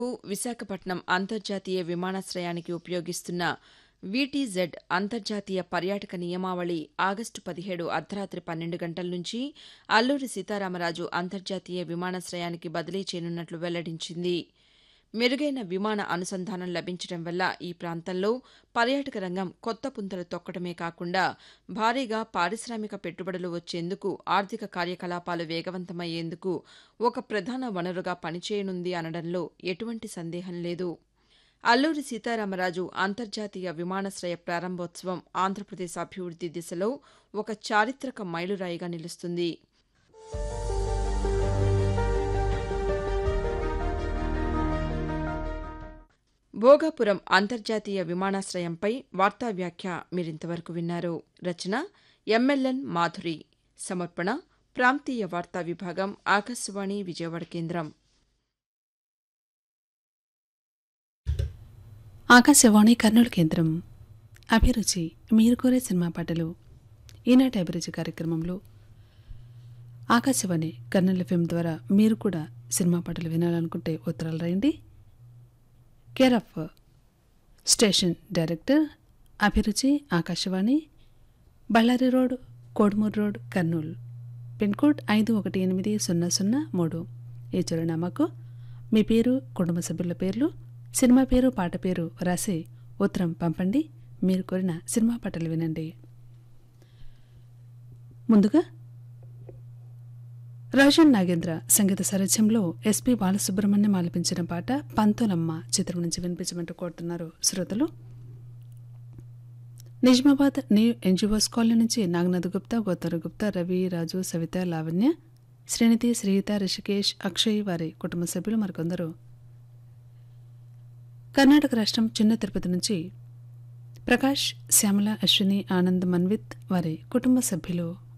విశాఖపట్నం అంతర్జాతీయ విమానాశయానికి ఉపయోగిస్తున్న వీటీజెడ్ అంతర్జాతీయ పర్యాటక నియమావళి ఆగస్టు పదిహేడు అర్దరాతి పన్నెండు గంటల నుంచి అల్లూరి సీతారామరాజు అంతర్జాతీయ విమానాశయానికి బదిలీ చేయనున్నట్లు వెల్లడించింది మెరుగైన విమాన అనుసంధానం లభించడం వల్ల ఈ ప్రాంతంలో పర్యాటక రంగం కొత్త పుంతలు తొక్కడమే కాకుండా భారీగా పారిశామిక పెట్టుబడులు వచ్చేందుకు ఆర్థిక కార్యకలాపాలు వేగవంతమయ్యేందుకు ఒక ప్రధాన వనరుగా పనిచేయనుంది అనడంలో ఎటువంటి సందేహం లేదు అల్లూరి సీతారామరాజు అంతర్జాతీయ విమానాశయ ప్రారంభోత్సవం ఆంధ్రప్రదేశ్ అభివృద్ది దిశలో ఒక చారిత్రక మైలురాయిగా నిలుస్తుంది భోగాపురం అంతర్జాతీయ విమానాశయంపై వార్తా వ్యాఖ్య మీరింతవరకు విన్నారు రచన ఎంఎల్ఎన్ మాధురి సమర్పణ ప్రాంతీయ వార్తా విభాగం ఆకాశవాణి విజయవాడ కేంద్రం ఆకాశవాణి కర్నూలు కేంద్రం అభిరుచి మీరు కోరే సినిమా పాటలు ఈనాటి అభిరుచి కార్యక్రమంలో ఆకాశవాణి కర్నూలు ఎఫ్ఎం ద్వారా మీరు కూడా సినిమా పాటలు వినాలనుకుంటే ఉత్తరాలు రాయండి కేర్ ఆఫ్ స్టేషన్ డైరెక్టర్ అభిరుచి Akashvani Ballari road Kodumuru road Kurnool pin code ఐదు ఒకటి ఎనిమిది సున్నా సున్నా మూడు ఈ చిరునామాకు మీ పేరు కుటుంబ సభ్యుల పేర్లు సినిమా పేరు పాట పేరు రాసి ఉత్తరం పంపండి మీరు కోరిన సినిమా పాటలు వినండి ముందుగా రాజన్ నాగేంద్ర సంగీత సారథ్యంలో ఎస్పి బాలసుబ్రహ్మణ్యం ఆలపించిన పాట పంతోలమ్మ చిత్రం నుంచి వినిపించమంటూ కోరుతున్నారు శ్రోతలు నిజామాబాద్ న్యూ ఎన్జిఓస్ కాలనీ నుంచి నాగనాథ్ గుప్తా గోతరు గుప్తా రవి రాజు సవిత లావణ్య శ్రీనిధి శ్రీహిత రిషికేష్ అక్షయ్ వారి కుటుంబ సభ్యులు మరికొందరు కర్ణాటక రాష్ట్రం చిన్న తిరుపతి నుంచి ప్రకాష్ శ్యామల అశ్విని ఆనంద్ మన్విత్ వారి కుటుంబ సభ్యులు